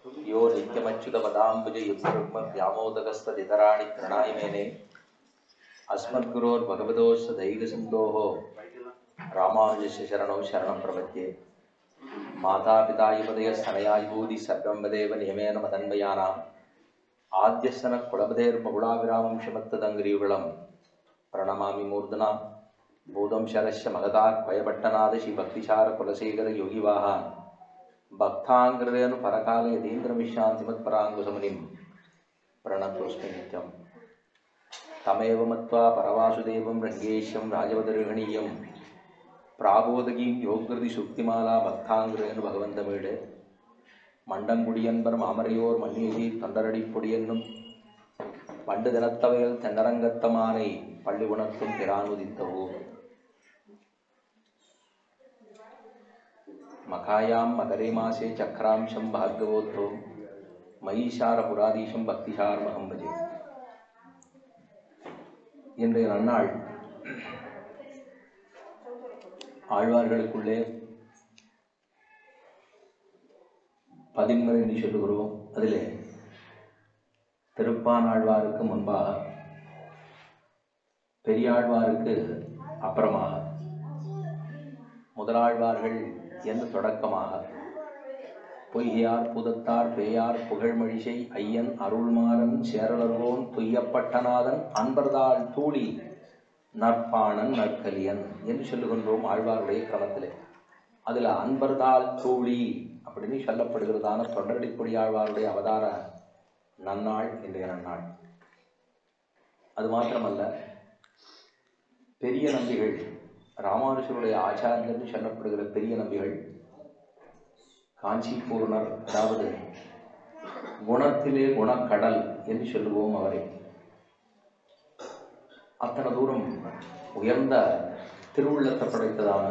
यो नित्यमच्युतपदाम्बुजयुग्मव्यामोदकस्तदितराणि तृणाय मेने अस्मद्गुरोर्भगवतोऽस्य दैकसिन्धोः रामानुजस्य शरणौ शरणं प्रपद्ये मातापिता युपदयस्तनयायुभूति सर्वं वदेव नियमेन मदन्वयानाम् आद्यस्तनः कुलपतेर्मकुलाविरामं शिमत्तदङ्ग्रियुगळं प्रणमामि मूर्धना भूतं शरस्य मगतात् भयपट्टनाद श्रीभक्तिसार कुलशेखर योगिवाहान् भक्ताङ्ग्रदेनु परकाल यतीन्द्रमिश्रान्तिमत्पराङ्कुशमुनिं प्रणतोऽस्मि नित्यम् तमेव मत्वा परवासुदेवं रङ्गेश्यं राजवदर्हणीयं प्राबोधकीं யோகிருதி சுக்திமாலா பக்தாங்கிரேனு பகவந்தமிழே மண்டங்குடியன்பர் மாமரையோர் மன்னியதி தொண்டரடி பொடியென்னும் பண்டு தினத்தவையில் தென்னரங்கத்தமானை பள்ளி உணர்த்தும் பிரானுதித்தவோ மகாயாம் மகரே மாசே சக்கராம்சம் பார்கவோத்தோ மயீஷார புராதீஷம் பக்திசார் மகம்பஜே இன்றைய நன்னாள் ஆழ்வார்களுக்குள்ளே பதின்முறை என்று சொல்லுகிறோம் அதிலே திருப்பானாழ்வாருக்கு முன்பாக பெரியாழ்வாருக்கு அப்புறமாக முதலாழ்வார்கள் என்று தொடக்கமாக பொய்யார் புதத்தார் பேயார் புகழ்மழிசை ஐயன் அருள்மாறன் சேரலர்வோன் துய்யப்பட்டநாதன் அன்பர்தாள் தூளி நற்பாணன் நற்கலியன் என்று சொல்லுகின்றோம் ஆழ்வாருடைய கிரமத்திலே அதில் அன்பர்தாள் தூளி அப்படின்னு சொல்லப்படுகிறதான தொண்டரடிப்பொடி ஆழ்வாருடைய அவதார நன்னாள் இன்றைய நன்னாள் அது மாத்திரமல்ல பெரிய நம்பிகள் ராமானுஷருடைய ஆச்சாரியர்னு சொல்லப்படுகிற பெரிய நம்பிகள் காஞ்சி பூர்ணர் அதாவது குணத்திலே குணக்கடல் என்று சொல்லுவோம் அவரை அத்தனை தூரம் உயர்ந்த திருவுள்ளத்தை படைத்ததான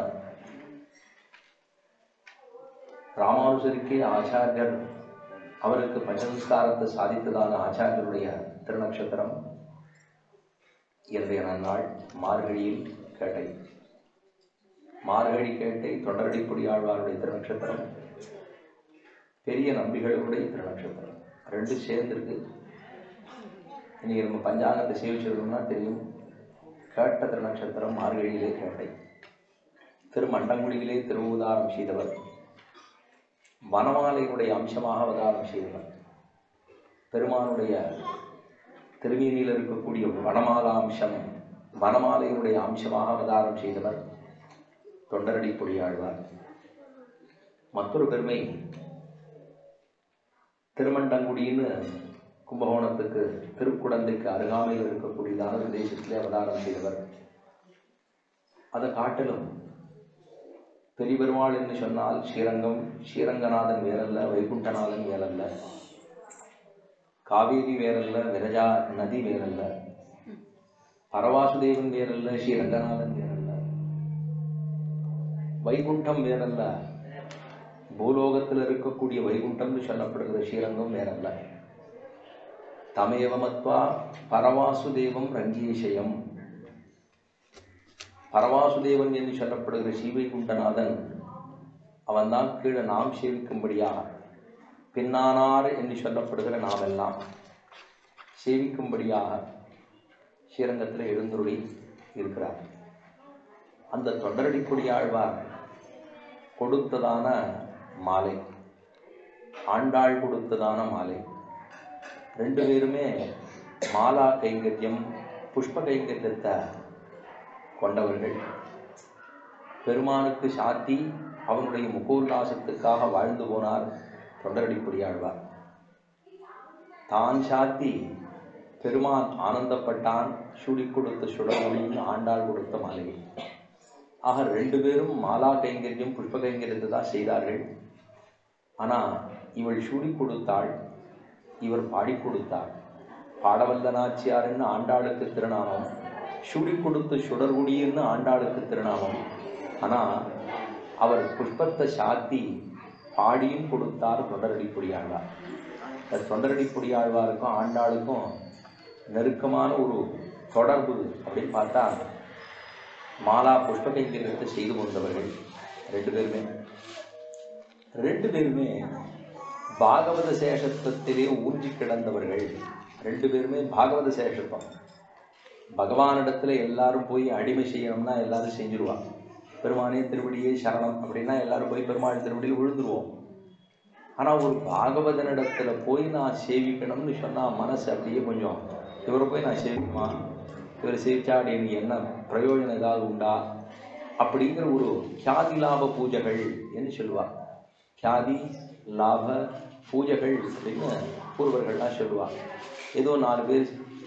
ராமானுஜருக்கே ஆச்சாரியர் அவருக்கு பஞ்சசம்ஸ்காரத்தை சாதித்ததான ஆச்சாரியருடைய திருநக்ஷத்திரம் இன்றைய நன்னாள் மார்கழியில் கேட்டை மார்கழி கேட்டை தொடரடிப்பொடி ஆழ்வாருடைய திருநக்ஷத்திரம் பெரிய நம்பிகளுடைய திருநக்ஷத்திரம் ரெண்டு சேர்ந்துருக்கு இன்னைக்கு நம்ம பஞ்சாங்கத்தை சேவிச்சிருக்கோம்னா தெரியும் கேட்ட திருநக்ஷத்திரம் மார்கழியிலே கேட்டை திருமண்டங்குடியிலே திருவுதாரம் செய்தவர் வனமாலையுடைய அம்சமாக அவதாரம் செய்தவர் பெருமானுடைய திருமீனியில் இருக்கக்கூடிய வனமாலா அம்சம் வனமாலையினுடைய அம்சமாக அவதாரம் செய்தவர் தொண்டரடி பொடியாழ்வார் மற்றொரு பெருமை திருமண்டங்குடின்னு கும்பகோணத்துக்கு திருக்குடந்தைக்கு அருகாமையில் இருக்கக்கூடியதான பிரதேசத்திலே அவதாரம் செய்தவர் அதை காட்டிலும் பெரிய பெருமாள் என்று சொன்னால் ஸ்ரீரங்கம் ஸ்ரீரங்கநாதன் வேறல்ல வைகுண்டநாதன் வேறல்ல காவேரி வேறல்ல விரஜா நதி வேறல்ல பரவாசுதேவன் வேறல்ல ஸ்ரீரங்கநாதன் வேறல்ல வைகுண்டம் வேறல்ல பூலோகத்தில் இருக்கக்கூடிய வைகுண்டம்னு சொல்லப்படுகிற ஸ்ரீரங்கம் வேறல்ல தமேவமத்வா பரவாசுதேவம் ரங்கீஷயம் பரவாசுதேவன் என்று சொல்லப்படுகிற ஸ்ரீவைகுண்டநாதன் அவன்தான் கீழே நாம் சேவிக்கும்படியாக பின்னானார் என்று சொல்லப்படுகிற நாம் எல்லாம் சேவிக்கும்படியாக ஸ்ரீரங்கத்தில் எழுந்துருளி இருக்கிறார் அந்த தொண்டரடிப்பொடி ஆழ்வார் கொடுத்ததான மாலை ஆண்டாள் கொடுத்ததான மாலை ரெண்டு பேருமே மாலா கைங்கரியம் புஷ்ப கைங்கரியத்தை கொண்டவர்கள் பெருமானுக்கு சாத்தி அவனுடைய முகோல்லாசத்துக்காக வாழ்ந்து போனார் தொண்டரடிப்பொடியாழ்வார் தான் சாத்தி பெருமான் ஆனந்தப்பட்டான் சுடி கொடுத்த சுடமொழின்னு ஆண்டாள் கொடுத்த மாளிகை ஆக ரெண்டு பேரும் மாலா கைங்கரியம் புஷ்ப கைங்கரியத்தை தான் செய்தார்கள் ஆனால் இவள் சூடி கொடுத்தாள் இவர் பாடி கொடுத்தார் பாடவல்ல நாச்சியார்னு ஆண்டாளுக்கு திருநாமம் சுடி கொடுத்து சுடர்குடின்னு ஆண்டாளுக்கு திருநாமம் ஆனால் அவர் புஷ்பத்தை சாத்தி பாடியும் கொடுத்தார் தொண்டரடி பொடியாழ்வார் இந்த தொண்டரடி பொடியாழ்வாருக்கும் ஆண்டாளுக்கும் நெருக்கமான ஒரு தொடர்பு அப்படின்னு பார்த்தா மாலா புஷ்ப கைங்கரியத்தை செய்து கொண்டவர்கள் ரெண்டு பேருமே ரெண்டு பேருமே பாகவத சேஷத்துவத்திலே ஊன்றி கிடந்தவர்கள் ரெண்டு பேருமே பாகவத சேஷத்துவம் பகவானிடத்துல எல்லாரும் போய் அடிமை செய்யணும்னா எல்லாரும் செஞ்சிருவா பெருமானே திருவடியே சரணம் அப்படின்னா எல்லாரும் போய் பெருமாள் திருவடியில் விழுந்துருவோம் ஆனா ஒரு பாகவதனிடத்துல போய் நான் சேவிக்கணும்னு சொன்னா மனசு அப்படியே கொஞ்சம் இவரை போய் நான் சேவிக்குமா இவர் சேவிச்சா எனக்கு என்ன பிரயோஜனம் ஏதாவது உண்டா அப்படிங்கிற ஒரு கியாதி லாப பூஜைகள் என்று சொல்லுவா கியாதி லாப பூஜைகள் அப்படின்னு பூர்வர்கள்லாம் சொல்லுவா ஏதோ நாலு பேர்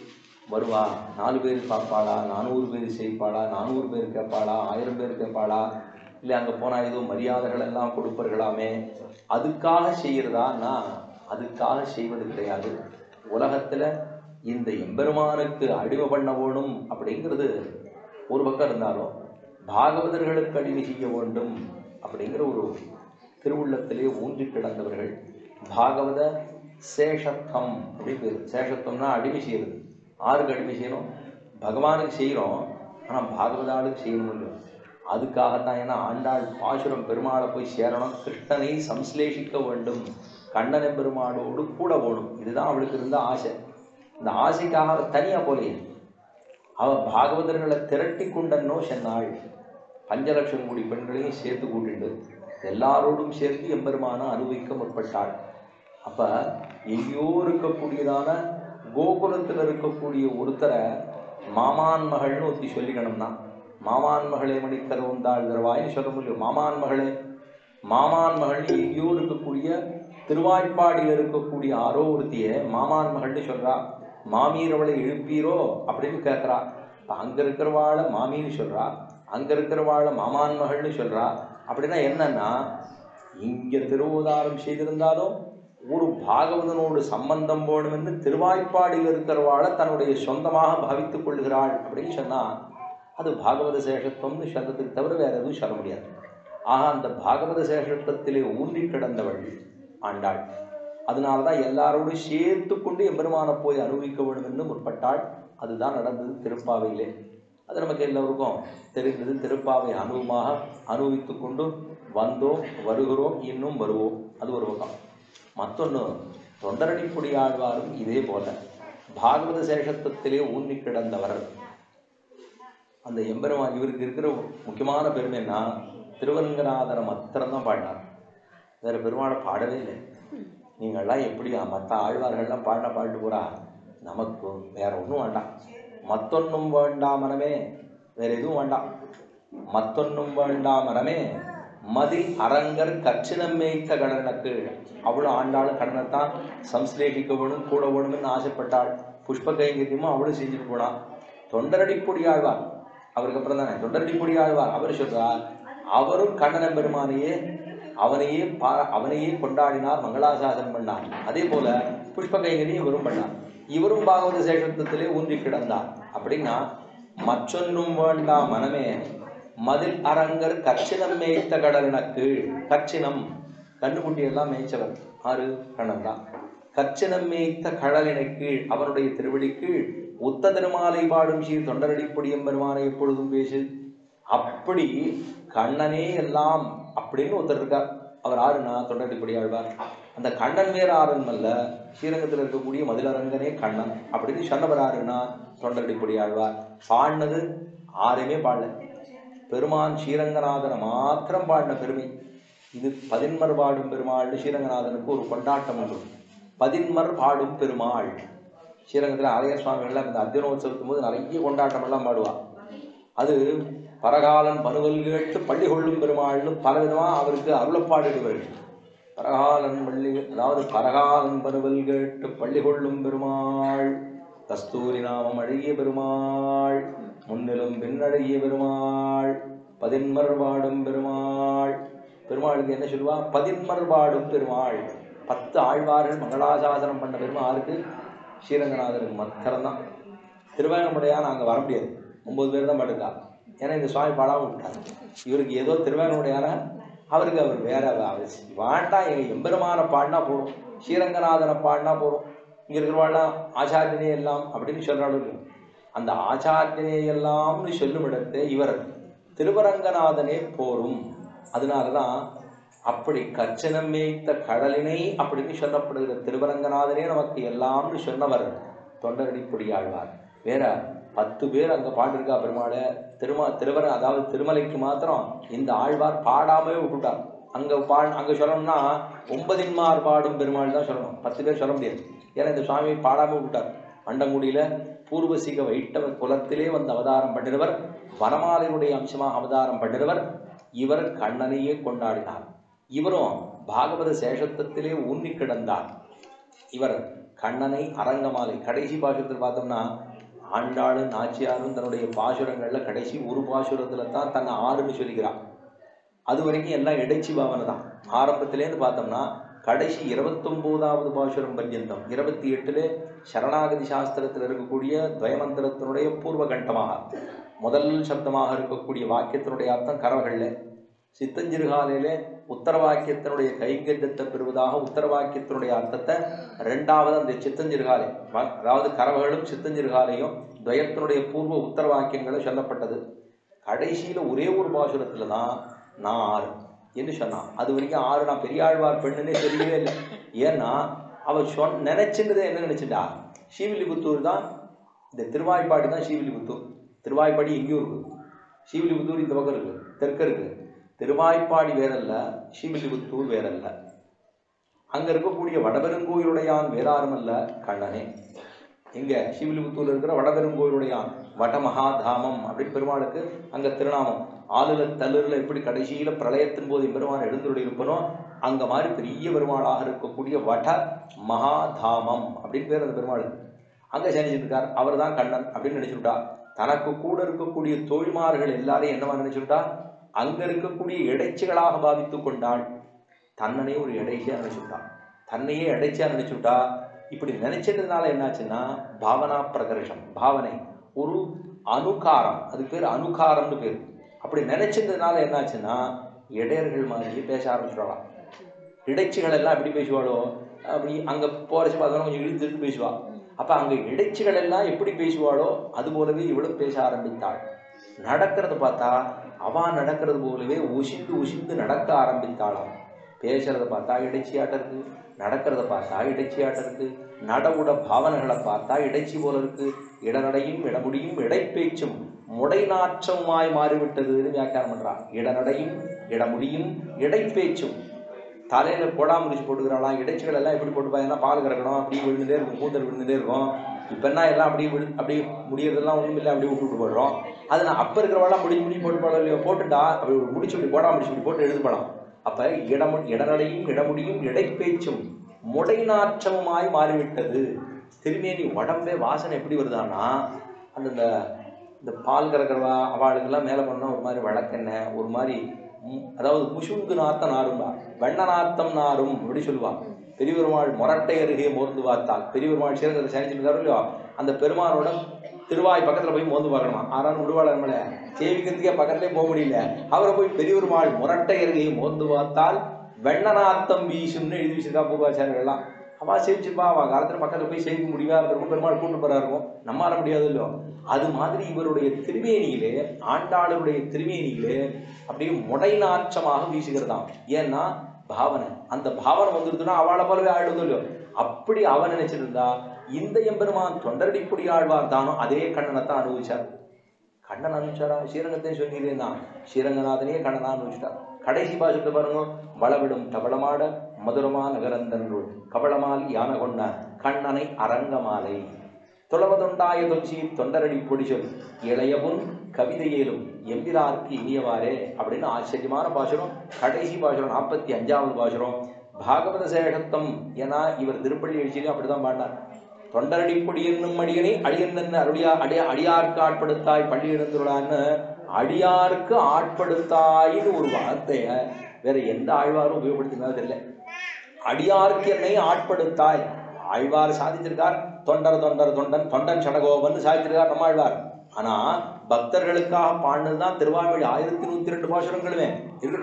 வருவா நாலு பேர் பார்ப்பாளா நானூறு பேர் செய்ப்பாளா நானூறு பேர் கேட்பாளா ஆயிரம் பேர் கேட்பாளா இல்லை அங்கே போனால் ஏதோ மரியாதைகள் எல்லாம் கொடுப்பர்களாமே அதுக்காக செய்கிறதான்னா அதுக்காக செய்வது கிடையாது உலகத்தில் இந்த எம்பெருமானுக்கு அடிமை பண்ண வேணும் அப்படிங்கிறது ஒரு பக்கம் இருந்தாலும் பாகவதர்களுக்கு அடிமை செய்ய வேண்டும் அப்படிங்கிற ஒரு திருவுள்ளத்திலே ஊன்றி கிடந்தவர்கள் பாகவத சேஷத்தம் அப்படின்னு பேர் சேஷத்தம்னா அடிமை செய்யறது ஆருக்கு அடிமை செய்யணும் பகவானுக்கு செய்கிறோம் ஆனால் பாகவதாளுக்கு செய்யணும் இல்லையோ அதுக்காகத்தான் ஏன்னா ஆண்டாள் பாசுரம் பெருமாளை போய் சேரணும் கிருஷ்ணனை சம்ஸ்லேஷிக்க வேண்டும் கண்ணனை பெருமாளோடு கூட போகணும் இதுதான் அவளுக்கு இருந்த ஆசை இந்த ஆசைக்காக அவ தனியா போலையே அவ பாகவதர்களை திரட்டி கொண்டன்னோ சென்னாள் பஞ்சலட்சம் கோடி பெண்களையும் சேர்த்து கூட்டிண்டு எல்லாரோடும் சேர்த்து எம்பெருமான அனுபவிக்க முற்பட்டாள் அப்ப எங்கேயோ இருக்கக்கூடியதான கோகுலத்தில் இருக்கக்கூடிய ஒருத்தரை மாமான் மகள்னு ஒருத்தி சொல்லிக்கணும்னா மாமான் மகளே மணிக்கரவுந்தாள் தரவாயின்னு சொல்ல முடியும் மாமான் மகளே மாமான் மகள் எங்கேயோ இருக்கக்கூடிய திருவாய்ப்பாடியில் இருக்கக்கூடிய ஆரோ ஒருத்திய மாமான் மகள்னு சொல்றா மாமீர் அவளை எழுப்பீரோ அப்படின்னு கேட்குறா இப்போ அங்கே இருக்கிறவாளை மாமின்னு சொல்றா அங்கே இருக்கிறவாளை மாமான் மகள்னு சொல்றா அப்படின்னா என்னன்னா இங்கே திருவோதாரம் செய்திருந்தாலும் ஒரு பாகவதனோடு சம்பந்தம் போகணும் என்று திருவாய்ப்பாடியில் இருக்கிறவாளை தன்னுடைய சொந்தமாக பாவித்துக் கொள்கிறாள் அப்படின்னு சொன்னா அது பாகவத சேஷத்துவம்னு சொல்றதுக்கு தவிர வேற எதுவும் சொல்ல முடியாது ஆக அந்த பாகவத சேஷத்துவத்திலே ஊன்றி கிடந்தவள் ஆண்டாள் அதனால தான் எல்லாரோடும் சேர்த்து கொண்டு எம்பெருமானை போய் அனுபவிக்க வேண்டும் என்று முற்பட்டாள் அதுதான் நடந்தது திருப்பாவையிலே அது நமக்கு எல்லோருக்கும் தெரிந்தது திருப்பாவை அனுபவமாக அனுபவித்து கொண்டு வந்தோம் வருகிறோம் இன்னும் வருவோம் அது ஒரு பக்கம் மற்றொன்று தொண்டரடிப்புடி ஆழ்வாரும் இதே போல பாகவத சேஷத்துவத்திலே ஊன்றி கிடந்தவர் அந்த எம்பெருமான் இவருக்கு இருக்கிற முக்கியமான பெருமைன்னா திருவரங்கநாதரை மாத்திரம்தான் பாடினார் வேற பெருமாளை பாடவே இல்லை நீங்கள்லாம் எப்படி மற்ற ஆழ்வார்கள்லாம் பாடின பாட்டு போறா நமக்கு வேற ஒன்றும் வேண்டாம் மத்தொன்னும் வேண்டாமனமே வேற எதுவும் வேண்டாம் மத்தொன்னும் வேண்டாமனமே மதில் அரங்கர் கச்சினம் மேய்த்த கடனுக்கு அவளும் ஆண்டாளும் கடனைத்தான் சம்ஸ்லேஷிக்க வேணும் கூட வேணும்னு ஆசைப்பட்டாள் புஷ்ப கைங்கரியமும் அவளும் செஞ்சுட்டு போனான் தொண்டரடிப்பொடி ஆழ்வார் அவருக்கு அப்புறம் தானே தொண்டரடிப்பொடி ஆழ்வார் அவர் சொல்றார் அவரும் கண்ணன பெருமானையே அவனையே பா அவனையே கொண்டாடினார் மங்களாசாசனம் பண்ணார் அதே போல புஷ்ப கைங்கரியும் இவரும் பண்ணார் இவரும் பாகவத சேஷத்துவத்திலே ஊன்றி கிடந்தார் அப்படின்னா மற்றொன்றும் வேண்டா மனமே மதில் அரங்கர் கச்சினம் மேய்த்த கடலனக்கு கச்சினம் கண்ணுக்குட்டி எல்லாம் மேய்ச்சவர் ஆறு கண்ணன் தான் கச்சினம் மேய்த்த கடலினை கீழ் அவனுடைய திருவடி கீழ் உத்த திருமாலை பாடும் ஸ்ரீ தொண்டரடிப்பொடியம் பெருமானை எப்பொழுதும் பேசு அப்படி கண்ணனே எல்லாம் அப்படின்னு ஒருத்தர் இருக்கார் அவர் ஆறுனா தொண்டரடிப்பொடி ஆழ்வார் அந்த கண்ணன் வேற ஆறுன்னு அல்ல ஸ்ரீரங்கத்தில் இருக்கக்கூடிய மதிலரங்கனே கண்ணன் அப்படின்னு சொன்னவர் ஆறுனா தொண்டரடிப்பொடி ஆழ்வார் பாடினது ஆறுமே பாடல பெருமான் ஸ்ரீரங்கநாதனை மாத்திரம் பாடின பெருமை இது பதின்மர் பாடும் பெருமாள்னு ஸ்ரீரங்கநாதனுக்கு ஒரு கொண்டாட்டம் உண்டு பதின்மர் பாடும் பெருமாள் ஸ்ரீரங்கத்தில் ஆலய சுவாமிகள்லாம் இந்த அத்தியனோத்சவத்தும் போது நிறைய கொண்டாட்டம் எல்லாம் பாடுவா அது பரகாலன் பனுவல் கேட்டு பள்ளி கொள்ளும் பெருமாள்னு பல விதமாக அவருக்கு அருளப்பாடிடுவார்கள் பரகாலன் பள்ளி அதாவது பரகாலன் பனுவல் கேட்டு பள்ளி கொள்ளும் பெருமாள் கஸ்தூரி நாமம் அழகிய பெருமாள் முன்னிலும் பின்னழகிய பெருமாள் பதின்மர் பாடும் பெருமாள் பெருமாளுக்கு என்ன சொல்லுவா பதின்மர் பாடும் பெருமாள் பத்து ஆழ்வார்கள் மங்களாசாசனம் பண்ண பெருமை யாருக்கு ஸ்ரீரங்கநாதருக்கு மாத்திரம்தான் திருவேங்கமுடையா நாங்கள் வர முடியாது ஒன்பது பேர் தான் படுக்கா ஏன்னா இந்த சுவாமி பாடாம விட்டார் இவருக்கு ஏதோ திருவேங்கமுடையான அவருக்கு அவர் வேற அவர் வேண்டாம் எங்கள் எம்பெருமான பாடினா போதும் ஸ்ரீரங்கநாதனை பாடினா போதும் இங்கே இருக்கிறவாள்லாம் ஆச்சாரியனே எல்லாம் அப்படின்னு சொல்கிறாலும் அந்த ஆச்சாரியனே எல்லாம்னு சொல்லும் இடத்தை இவர் திருவரங்கநாதனே போரும் அதனால தான் அப்படி கச்சனம் மேய்த்த கடலினை அப்படின்னு சொல்லப்படுகிற திருவரங்கநாதனே நமக்கு எல்லாம்னு சொன்னவர் தொண்டரடிப்பொடி ஆழ்வார் வேற பத்து பேர் அங்க பாடிருக்கா பெருமாளை திருமா திருவர அதாவது திருமலைக்கு மாத்திரம் இந்த ஆழ்வார் பாடாமவே விட்டுட்டார் அங்க பா அங்க சொல்லணும்னா ஒன்பதின்மார் பாடும் பெருமாள் தான் சொல்லணும் பத்து பேர் சொல்ல முடியாது ஏன்னா இந்த சுவாமி பாடாம விட்டார் அண்டங்குடியில பூர்வசிக வைட்டவ குலத்திலே வந்து அவதாரம் பண்ணினவர் வனமாலையுடைய அம்சமாக அவதாரம் பண்ணினவர் இவர் கண்ணனையே கொண்டாடினார் இவரும் பாகவத சேஷத்துவத்திலே ஊன்னி கிடந்தார் இவர் கண்ணனை அரங்கமாலை கடைசி பாசுரத்தில் பார்த்தோம்னா ஆண்டாளும் நாச்சியாரும் தன்னுடைய பாசுரங்கள்ல கடைசி ஒரு பாசுரத்துல தான் தன்னை ஆறுன்னு சொல்லிக்கிறார் அது வரைக்கும் எல்லாம் இடைச்சி பாவனை தான் ஆரம்பத்திலேருந்து பார்த்தோம்னா கடைசி இருபத்தொம்போதாவது பாசுரம் பர்யந்தம் இருபத்தி எட்டுல சரணாகதி சாஸ்திரத்தில் இருக்கக்கூடிய துவயமந்திரத்தினுடைய பூர்வ கண்டமாக முதல் சப்தமாக இருக்கக்கூடிய வாக்கியத்தினுடைய அர்த்தம் கரவகள்ல சித்தஞ்சிறுகாலையிலே உத்தர வாக்கியத்தினுடைய கைங்கரியத்தை பெறுவதாக உத்தர வாக்கியத்தினுடைய அர்த்தத்தை ரெண்டாவது அந்த சித்தஞ்சிறுகாலை வ- அதாவது கரவகளும் சித்தஞ்சிறுகாலையும் துவயத்தினுடைய பூர்வ உத்தர வாக்கியங்களும் சொல்லப்பட்டது கடைசியில ஒரே ஒரு பாசுரத்துல தான் நான் ஆறு என்று சொன்னான் அது வரைக்கும் ஆறு நான் பெரியாழ்வார் பெண்ணுன்னே தெரியவே இல்லை ஏன்னா அவ சொன் நினைச்சுன்றதை என்ன நினைச்சுட்டா ஸ்ரீவில்லிபுத்தூர் தான் இந்த திருவாய்ப்பாடி தான் ஸ்ரீவில்லிபுத்தூர் திருவாய்ப்பாடி எங்கேயும் இருக்கு ஸ்ரீவில்லிபுத்தூர் இந்த பக்கம் இருக்கு தெற்கு இருக்கு திருவாய்ப்பாடி வேறல்ல ஸ்ரீவில்லிபுத்தூர் வேறல்ல அங்க இருக்கக்கூடிய வடபெருங்கோயிலுடையான் வேறாரும் அல்ல கண்ணனே இங்க ஸ்ரீவில்லிபுத்தூர்ல இருக்கிற வடபெருங்கோயிலுடையான் வடமகாதாமம் அப்படின்னு பெருமாளுக்கு அங்க திருநாமம் ஆளுல தலுல எப்படி கடைசியில பிரளயத்தின் போது பெருமான் எழுந்துள்ள இருப்பனோ அங்க மாதிரி பெரிய பெருமாளாக இருக்கக்கூடிய வட மகாதாமம் அப்படின்னு பேர் அந்த பெருமாளுக்கு அங்க சனிச்சிட்டு இருக்கார் அவர் தான் கண்ணன் அப்படின்னு நினைச்சுட்டா தனக்கு கூட இருக்கக்கூடிய தோழிமார்கள் எல்லாரையும் என்னவா நினைச்சுட்டா அங்க இருக்கக்கூடிய இடைச்சிகளாக பாவித்துக் கொண்டாள் தன்னனே ஒரு இடைச்சியா நினைச்சுட்டான் தன்னையே இடைச்சியா நினைச்சுட்டா இப்படி நினைச்சதுனால என்னாச்சுன்னா பாவனா பிரகர்ஷம் பாவனை ஒரு அனுகாரம் அது பேர் அனுகாரம்னு பேர் அப்படி நினைச்சதுனால என்னாச்சுன்னா இடையர்கள் மாதிரியே பேச ஆரம்பிச்சிடலாம் இடைச்சிகள் எல்லாம் எப்படி பேசுவாளோ அப்படி அங்க போறச்சு பார்த்தோம்னா கொஞ்சம் இழுத்து இழுத்து பேசுவா அப்ப அங்க இடைச்சிகள் எல்லாம் எப்படி பேசுவாளோ அது போலவே இவளும் பேச ஆரம்பித்தாள் நடக்கிறது பார்த்தா அவ நடக்கிறது போலவே உசிந்து உசிந்து நடக்க ஆரம்பித்தாளாம் பேசுறத பார்த்தா இடைச்சியாட்டம் இருக்கு நடக்கிறத பார்த்தா இடைச்சியாட்டம் இருக்கு நடவுட பாவனைகளை பார்த்தா இடைச்சி போல இருக்கு இடநடையும் இடமுடியும் இடைப்பேச்சும் முடைநாற்றமுமாய் மாறிவிட்டதுன்னு வியாக்கியானம் பண்றா இடநடையும் இடமுடியும் இடைப்பேச்சும் தலையில போடாம முடிச்சு போட்டுக்கிறாளாம் இடைச்சிகள் எல்லாம் எப்படி போட்டு பாத்தீங்கன்னா பால் கறக்கணும் அப்படி விழுந்துட்டே இருக்கும் கூந்தல் விழுந்துட்டே இருக்கும் இப்ப என்ன எல்லாம் அப்படியே விழு அப்படி முடியறதெல்லாம் ஒண்ணும் இல்லை அப்படியே விட்டு விட்டு போடுறோம் அது நான் அப்ப இருக்கிறவெல்லாம் முடி முடி போட்டு போட இல்லையோ போட்டுட்டா அப்படி ஒரு முடிச்சு இப்படி போடாம முடிச்சு இப்படி போட்டு எழுது போலாம் அப்ப இடமு இடநடையும் இடமுடியும் இடைப்பேச்சும் முடைநாற்றமுமாய் மாறிவிட்டது திருமேனி உடம்பே வாசனை எப்படி வருதான்னா அந்த இந்த இந்த பால் கறக்கிறவா அவளுக்கெல்லாம் மேலே பண்ணால் ஒரு மாதிரி வழக்கெண்ணெய் ஒரு மாதிரி ம், அதாவது முஷுங்கு நாத்தம் நாரும்பா வெண்ண நாத்தம் நாரும் அப்படி சொல்லுவா பெரியபெருமாள் மொரட்டை அருகே மோர்ந்து பார்த்தால் பெரியபெருமாள் சீரகத்தை சனிச்சிருக்காரு இல்லையோ அந்த பெருமானோட திருவாய் பக்கத்துல போய் மோந்து பார்க்கணுமா ஆறாலும் விடுவாள் நம்மள சேவிக்கிறதுக்கே பக்கத்துலேயே போக முடியல அவரை போய் பெரியபெருமாள் முரட்டை அருகே மோந்து பார்த்தால் வெண்ணநாத்தம் வீசும்னு எழுதி வச்சிருக்கா பூர்வாச்சாரியர்கள் எல்லாம் அவா சேவிச்சிருப்பா அவ காலத்துல பக்கத்துல போய் சேவிக்க முடியாத இருக்கும் பெருமாள் கூட்டு போறா இருக்கும் நம்மால முடியாது இல்லையோ அது மாதிரி இவருடைய திருமேனியிலே ஆண்டாளுடைய திருமேனியிலே அப்படியே முடை நாற்றமாக வீசுகிறதாம் ஏன்னா பாவனை அந்த பாவனை வந்துருதுன்னா அவளை போலவே ஆயிடுதோ இல்லையோ அப்படி அவன் நினைச்சிருந்தா இந்த எம்பெருமான் தொண்டரடிப்புடி ஆழ்வார் தானோ அதே கண்ணனை தான் அனுபவிச்சார் கண்ணன் அனுப்பிச்சாரா ஸ்ரீரங்கத்தையும் சொல்லிடுறேன் தான் ஸ்ரீரங்கநாதனே கண்ணனா அனுபவிச்சிட்டார் கடைசி பாசத்தை பாருங்க வளவிடும் தவளமாட மதுரமா நகரந்தன்றுள் கவளமால் யான கொண்ட கண்ணனை அரங்கமாலை தொழவதொண்டாய தொல்சி தொண்டரடி பொடிச்சொல் இளையவும் கவிதையிலும் எம்பிரார்க்கு இனியவாறே அப்படின்னு ஆச்சரியமான பாசுரம் கடைசி பாசுரம் நாற்பத்தி அஞ்சாவது பாசுரம் பாகவத சேஷத்தம் ஏன்னா இவர் திருப்பள்ளி எழுச்சியிலும் அப்படிதான் பாடினார் தொண்டரடிப்பொடி என்னும் அடியனை அடியன் அருளியா அடிய அடியார்க்கு ஆட்படுத்தாய் பள்ளி எழுந்துள்ளான்னு அடியாருக்கு ஆட்படுத்தாயின்னு ஒரு வார்த்தைய வேற எந்த ஆழ்வாரும் உபயோகப்படுத்தினாலும் தெரியல அடியாருக்கு என்னை ஆட்படுத்தாய் ஆழ்வார் சாதிச்சிருக்கார் தொண்டர் தொண்டர் தொண்டன் தொண்டன் சடகோபன் சாதிச்சிருக்கார் நம்ம ஆழ்வார் ஆனா பக்தர்களுக்காக பாடினதுதான் திருவாய்மொழி ஆயிரத்தி நூத்தி ரெண்டு பாசுரங்களுமே இருக்கட்டும்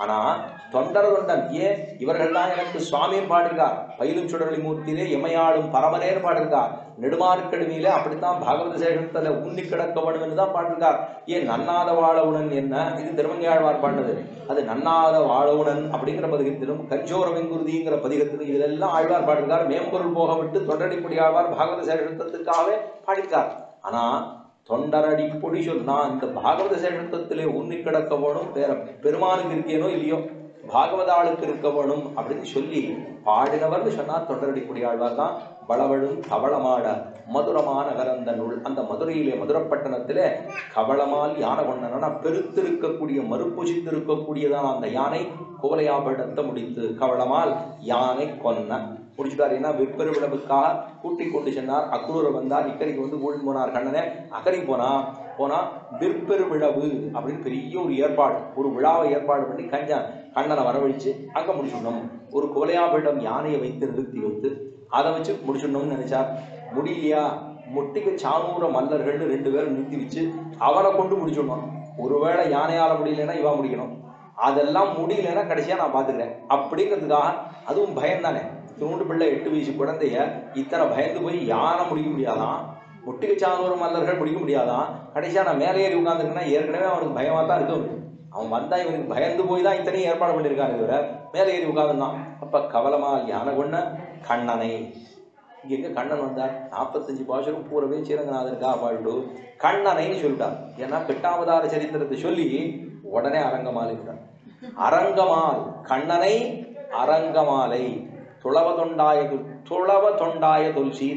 ஆனா தொண்டர தொண்டன் ஏன் இவர்கள் தான் எனக்கு சுவாமின்னு பாடிருக்கார் பயிலும் சுடரொளி மூர்த்தியிலே எமையாளும் பரமனேன்னு பாடிருக்கார் நெடுமார்க்கடுமையிலே அப்படித்தான் பாகவத சேஷத்துல உன்னி கிடக்க வேணும்னு தான் பாடிருக்கார் ஏன் நன்னாத வாழவுணன் என்ன இது திருமங்கையாழ்வார் பாடினது அது நன்னாத வாழவுணன் அப்படிங்கிற பதிகத்திலும் கஞ்சோர வெங்குருதிங்கிற பதிகத்திலும் இதெல்லாம் ஆழ்வார் பாடிருக்கார் மேம்பொருள் போக விட்டு தொண்டடிப்படி ஆழ்வார் பாகவத சேஷத்துக்காகவே பாடிருக்கார் ஆனா தொண்டரடி பொடி சொன்னா இந்த பாகவத சேஷத்திலே உன்னி கிடக்க வேணும் வேற பெருமானுக்கு இருக்கேனோ இல்லையோ பாகவத ஆளுக்கு இருக்க வேணும் அப்படின்னு சொல்லி பாடினவர்னு சொன்னா தொண்டரடி குடியாழ்வார் தான் வளவழும் தவளமாட மதுரமான நகரந்த நூல் அந்த மதுரையிலே மதுரப்பட்டணத்திலே கவளமால் யானை கொண்டனா பெருத்திருக்கக்கூடிய மறுப்புசித்து இருக்கக்கூடியதான அந்த யானை கோலையாபடத்தை முடித்து கவளமால் யானை கொன்ன முடிச்சுட்டார் ஏன்னா விற்பெருவிழவுக்காக கூட்டிக் கொண்டு சென்றார் அக்ரூரை வந்தார் இக்கரைக்கு வந்து கூட்டிட்டு போனார் கண்ணனை அக்கறை போனா போனா விற்பெரு விழவு அப்படின்னு பெரிய ஒரு ஏற்பாடு ஒரு விழாவை ஏற்பாடு பண்ணி கஞ்சன் கண்ணனை வரவழைச்சு அங்க முடிச்சுடணும் ஒரு குவலையாபீடம் யானையை வைத்து நிறுத்தி வைத்து அதை வச்சு முடிச்சிடணும்னு நினைச்சார் முடியலையா முட்டிக்கு சானூர மல்லர்கள்னு ரெண்டு பேரும் நிறுத்தி வச்சு அவனை கொண்டு முடிச்சிடணும் ஒருவேளை யானையால முடியலன்னா இவன் முடிக்கணும் அதெல்லாம் முடியலன்னா கடைசியா நான் பாத்துக்கிறேன் அப்படிங்கிறதுக்காக அதுவும் பயம் தானே தூண்டு பிள்ளை எட்டு வயசு குழந்தைய இத்தனை பயந்து போய் யானை முடிக்க முடியாதான் முட்டிக்கு சானூர் மல்லர்கள் முடிக்க முடியாதான் கடைசியா நான் மேலே ஏறி உட்காந்துருக்கேன்னா ஏற்கனவே அவனுக்கு பயமா தான் இருக்கு அவன் வந்தா இவனுக்கு பயந்து போய் தான் இத்தனையும் ஏற்பாடு பண்ணியிருக்காங்க இவர மேலே ஏறி உட்காந்துருந்தான் அப்ப கவலமா யானை கொண்ட கண்ணனை இங்க எங்க கண்ணன் வந்தார் நாற்பத்தஞ்சு பாசுரம் பூரவே ஸ்ரீரங்கநாதனுக்கா பாடு கண்ணனைன்னு சொல்லிட்டார் ஏன்னா பெட்டாவதார சரித்திரத்தை சொல்லி உடனே அரங்கமாலைட்டார் அரங்கமால் கண்ணனை அரங்கமாலை துளவ தொண்டாய துல்- துளவ தொண்டாய தொல்சீர்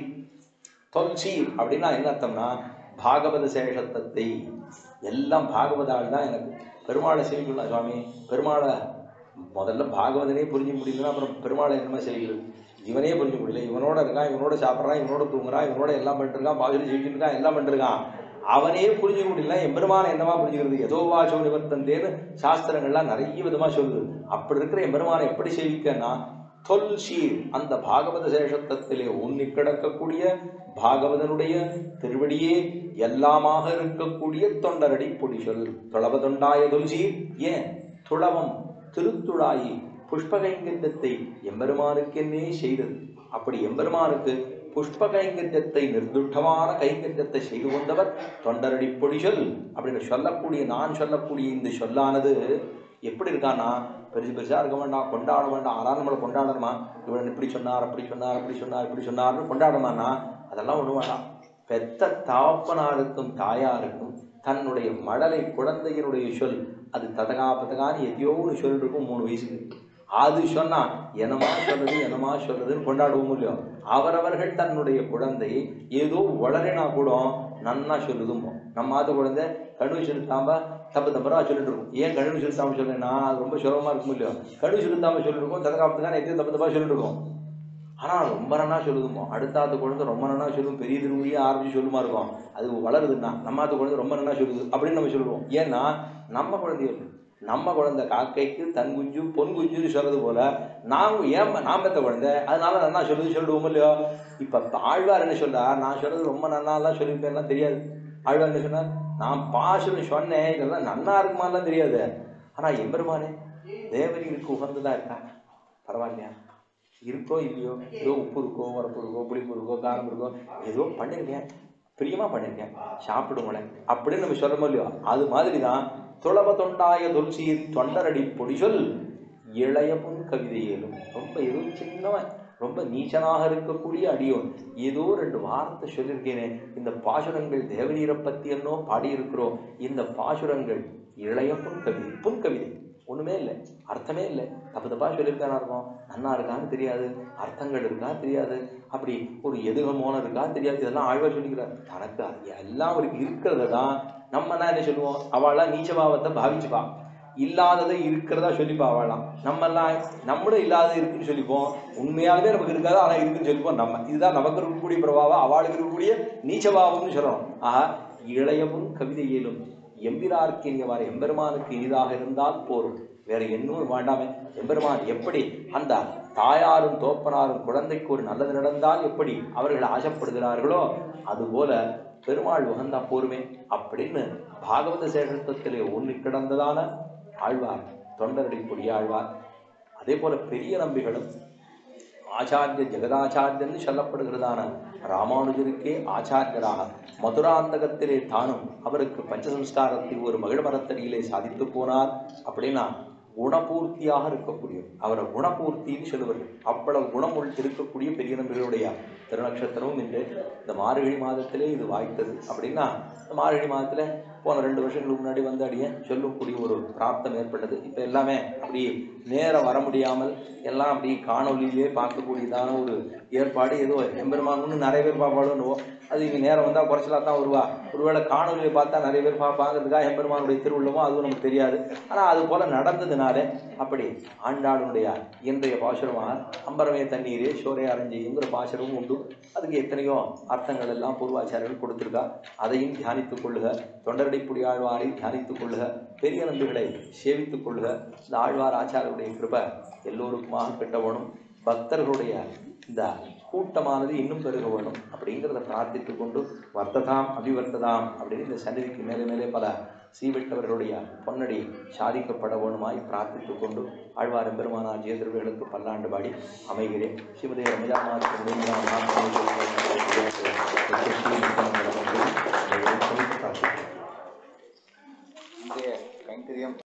தொல்சீர் அப்படின்னா என்ன அர்த்தம்னா பாகவத சேஷத்தத்தை எல்லாம் பாகவதால் தான் எனக்கு பெருமாளை சேவிக்கலாம் சுவாமி பெருமாளை முதல்ல பாகவதனே புரிஞ்சு முடியலன்னா அப்புறம் பெருமாளை என்னமா செய்கிறது இவனே புரிஞ்சு முடியல இவனோட இருக்கான் இவனோட சாப்பிட்றான் இவனோட தூங்குறான் இவனோட எல்லாம் பண்ணிட்டு இருக்கான் பாகவதி ஜெயிச்சுட்டு இருக்கான் எல்லாம் பண்ணிட்டு இருக்கான் அவனே புரிஞ்சுக்க முடியல எம்பெருமானை என்னவா புரிஞ்சுக்கிறது எதோவாசோ நிவர்த்தந்தேன்னு சாஸ்திரங்கள்லாம் நிறைய விதமா சொல்லுது அப்படி இருக்கிற எம்பெருமானை எப்படி சேவிக்கன்னா தொல்சீர் அந்த பாகவத சேஷத்தத்திலே உன்னி கிடக்கக்கூடிய பாகவதனுடைய திருவடியே எல்லாமாக இருக்கக்கூடிய தொண்டரடி பொடிசொல் தொளவ தொண்டாய தொல்சீர் ஏன் துளவம் திருத்துழாயி புஷ்பகைங்கத்தை எம்பெருமானுக்கென்னே செய்தது அப்படி எம்பெருமானுக்கு புஷ்ப கைங்கரியத்தை நிர்துட்டமான கைங்கரியத்தை செய்து கொண்டவர் தொண்டரடி பொடிசொல் அப்படின்னு சொல்லக்கூடிய நான் சொல்லக்கூடிய இந்த சொல்லானது எப்படி இருக்கான்னா பெருசு பெருசா இருக்க வேண்டாம் கொண்டாட வேண்டாம் ஆனா நம்மளை கொண்டாடணுமா இவன் இப்படி சொன்னார் அப்படி சொன்னார் அப்படி சொன்னார் இப்படி சொன்னார்னு கொண்டாடணுமானா அதெல்லாம் ஒண்ணு வேண்டாம் பெத்த தாப்பனாருக்கும் தாயாருக்கும் தன்னுடைய மடலை குழந்தையினுடைய சொல் அது ததகா பதகான்னு எதையோ ஒரு சொல் இருக்கும் மூணு வயசுக்கு அது சொன்னா என்னமா சொல்றது என்னமா சொல்றதுன்னு கொண்டாடுவோம் இல்லையோ அவரவர்கள் தன்னுடைய குழந்தையை ஏதோ வளரினா கூட நன்னா சொல்லுதுமோ நம்ம ஆத்த குழந்தை கழுவி செலுத்தாம தப்பு தப்பரா சொல்லிட்டு இருக்கும் ஏன் கழுவி செலுத்தாம சொல்றேன்னா அது ரொம்ப சுலபமா இருக்கும் இல்லையோ கழுவி செலுத்தாம சொல்லிட்டு இருக்கும் ததகாப்பத்துக்கான எத்தையும் தப்பு தப்பா சொல்லிட்டு இருக்கும் ஆனா ரொம்ப நன்னா சொல்லுதுமோ அடுத்த ஆத்து குழந்தை ரொம்ப நன்னா சொல்லும் பெரிய திருவிழியே ஆரம்பிச்சு சொல்லுமா இருக்கும் அது வளருதுன்னா நம்ம ஆத்து குழந்தை ரொம்ப நன்னா சொல்லுது அப்படின்னு நம்ம சொல்லுவோம் ஏன்னா நம்ம குழந்தைய இல்லை. நம்ம குழந்தை காக்கைக்கு தன் குஞ்சு பொன் குஞ்சுன்னு சொல்றது போல நாங்க ஏன் நாம் பெத்த குழந்தை அதனால நன்னா சொல்லுது சொல்லுவோம் இல்லையோ இப்ப ஆழ்வார் என்ன சொல்றா நான் சொல்றது ரொம்ப நன்னாலாம் சொல்லியிருப்பேன்லாம் தெரியாது ஆழ்வார் என்ன சொன்னார் நான் பாசுன்னு சொன்னேன் இதெல்லாம் நன்னா இருக்குமாலாம் தெரியாது ஆனா எம்பெருமானே தேவரிகளுக்கு உகந்ததா இருக்கா பரவாயில்லையா இருக்கோ இல்லையோ ஏதோ உப்பு இருக்கோ உரப்பு இருக்கோ புளிப்பு இருக்கோ காரம் இருக்கோ ஏதோ பண்ணிருக்கேன் பிரியமா பண்ணிருக்கேன் சாப்பிடுங்களேன் அப்படின்னு நம்ம சொல்றோமோ இல்லையோ அது மாதிரி தான் துளப தொண்டாய துளசியில் தொண்டரடி பொடிசொல் இளைய பொன் கவிதை ஏழும் ரொம்ப ஏதோ சின்னவன் ரொம்ப நீச்சனாக இருக்கக்கூடிய அடியோன் ஏதோ ரெண்டு வார்த்தை சொல்லியிருக்கேனே இந்த பாசுரங்கள் தேவநீரை பத்தி என்னோ பாடியிருக்கிறோம் இந்த பாசுரங்கள் இளைய புன் கவிதை புன் கவிதை ஒண்ணுமே இல்லை அர்த்தமே இல்லை தப்பு தப்பா சொல்லியிருக்கானா இருக்கும் நன்னா இருக்கான்னு தெரியாது அர்த்தங்கள் இருக்கா தெரியாது அப்படி ஒரு எதுகமோன இருக்கா தெரியாது இதெல்லாம் ஆழ்வார் சொல்லிக்கிறார் தனக்கு அது எல்லாம் அவருக்கு இருக்கிறத தான் நம்ம தான் என்ன சொல்லுவோம் அவளாம் நீச்சபாவத்தை பாவிச்சுப்பா இல்லாததை இருக்கிறதா சொல்லிப்பா அவளாம் நம்மெல்லாம் நம்மளும் இல்லாத இருக்குன்னு சொல்லிப்போம் உண்மையாலுமே நமக்கு இருக்காது ஆனா இருக்குன்னு சொல்லிப்போம் நம்ம இதுதான் நமக்கு இருக்கக்கூடிய பிரபாவம் அவளுக்கு இருக்கக்கூடிய நீச்சபாவம்னு சொல்லணும் ஆஹா இளையவும் கவிதை இயலும் எம்பிரார்க்கு இனியவாறு எம்பெருமானுக்கு இனிதாக இருந்தால் போரும் வேற என்னும் வேண்டாமே எம்பெருமான் எப்படி அந்த தாயாரும் தோப்பனாரும் குழந்தைக்கு ஒரு நல்லது நடந்தால் எப்படி அவர்கள் ஆசைப்படுகிறார்களோ அதுபோல பெருமாள் உகந்தா போருமே அப்படின்னு பாகவத சேஷத்திலே ஒன்று கிடந்ததான ஆழ்வார் தொண்டரடி பொடியாழ்வார் அதே போல பெரிய நம்பிகளும் ஆச்சாரிய ஜெகதாச்சாரியன்னு சொல்லப்படுகிறதான ராமானுஜருக்கே ஆச்சாரியராக மதுராந்தகத்திலே தானும் அவருக்கு பஞ்சசம்ஸ்காரத்தை ஒரு மகிழ மரத்தடியிலே சாதித்து போனார் அப்படின்னா குணபூர்த்தியாக இருக்கக்கூடிய அவரை குணபூர்த்தின்னு சொல்லுவார்கள் அவ்வளவு குணம் உள் இருக்கக்கூடிய பெரிய நம்பிகளுடைய திருநக்ஷத்திரமும் இன்று இந்த மார்கழி மாதத்திலே இது வாய்த்தது அப்படின்னா இந்த மார்கழி மாதத்துல போன ரெண்டு வருஷங்களுக்கு முன்னாடி வந்து அடியே சொல்லக்கூடிய ஒரு பிராப்தம் ஏற்பட்டது இப்போ எல்லாமே அப்படி நேரம் வர முடியாமல் எல்லாம் அப்படி காணொலியிலே பார்க்கக்கூடியதான ஒரு ஏற்பாடு ஏதோ எம்பெருமான்னு நிறைய பேர் பார்ப்பாளுன்னுவோம் அது இங்கே நேரம் வந்தால் குறைச்சலாக தான் வருவா ஒருவேளை காணொலியை பார்த்தா நிறைய பேர் பார்ப்பாங்கிறதுக்காக எம்பெருமானுடைய திருவுள்ளமோ அதுவும் நமக்கு தெரியாது ஆனால் அது போல நடந்ததுனால அப்படி ஆண்டாளுடைய இன்றைய பாசுரமாக அம்பரமே தண்ணீரே சோரை அரஞ்செய்யுங்கிற பாசுரமும் உண்டு அதுக்கு எத்தனையோ அர்த்தங்கள் எல்லாம் பூர்வாச்சாரியர்கள் கொடுத்துருக்கா அதையும் தியானித்துக் கொள்ளுக தொண்டரடிப்புடி ஆழ்வாரை தியானித்துக் கொள்ளுக பெரிய நம்பிகளை சேவித்துக் கொள்ளுக இந்த ஆழ்வார் ஆச்சாரருடைய கிருபை எல்லோருக்குமாக கிட்ட வேணும் பக்தர்களுடைய இந்த கூட்டமானது இன்னும் பெருக வேணும் அப்படிங்கிறத பிரார்த்தித்து கொண்டு வர்த்ததாம் அபிவர்த்ததாம் அப்படின்னு இந்த சந்நிதிக்கு மேலே மேலே பல சீவிட்டவர்களுடைய பொன்னடி சாதிக்கப்பட வேணுமாய் பிரார்த்தித்து கொண்டு ஆழ்வாரம் பெருமானார் ஜெயதிருவர்களுக்கு பல்லாண்டு பாடி அமைகிறேன் சிவதே ரமஜாமா இன்றைய கைங்கரியம்